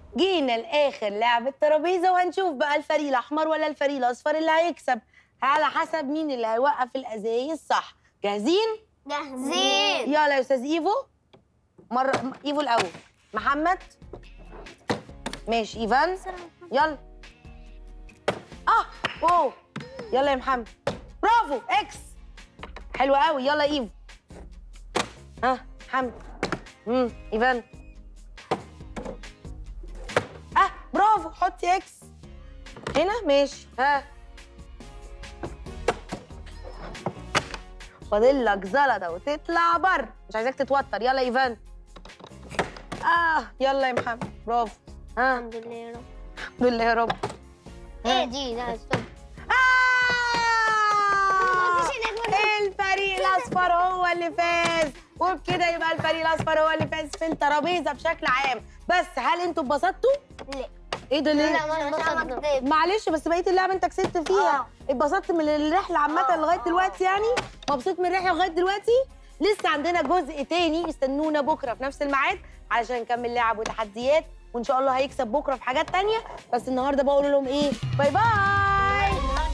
جينا لاخر لعبه ترابيزه وهنشوف بقى الفريق الاحمر ولا الفريق الاصفر اللي هيكسب على حسب مين اللي هيوقف الازايز صح جاهزين جاهزين يلا يا استاذ ايفو مره ايفو الاول محمد ماشي ايفان يلا اه اوه يلا يا محمد برافو اكس حلو قوي يلا ايفو ها آه. محمد امم ايفان اه برافو حطي اكس هنا ماشي ها فاضل لك زلطه وتطلع بره مش عايزاك تتوتر يلا ايفان اه يلا يا محمد برافو ها الحمد لله يا رب الحمد لله يا رب ايه دي لا ستوب آه مفيش هناك ولا- الفريق الاصفر هو اللي فاز وبكده يبقى الفريق الاصفر هو اللي فاز في الترابيزه بشكل عام بس هل انتوا اتبسطتوا لا ايه ده ليه لا ما انبسطنا معلش بس بقيه اللعبه انت كسبت فيها اتبسطت من الرحله عامه لغايه دلوقتي يعني مبسوط من الرحله لغايه دلوقتي لسه عندنا جزء تاني استنونا بكره في نفس الميعاد علشان نكمل لعب وتحديات وان شاء الله هيكسب بكره في حاجات تانية بس النهارده بقول لهم ايه باي باي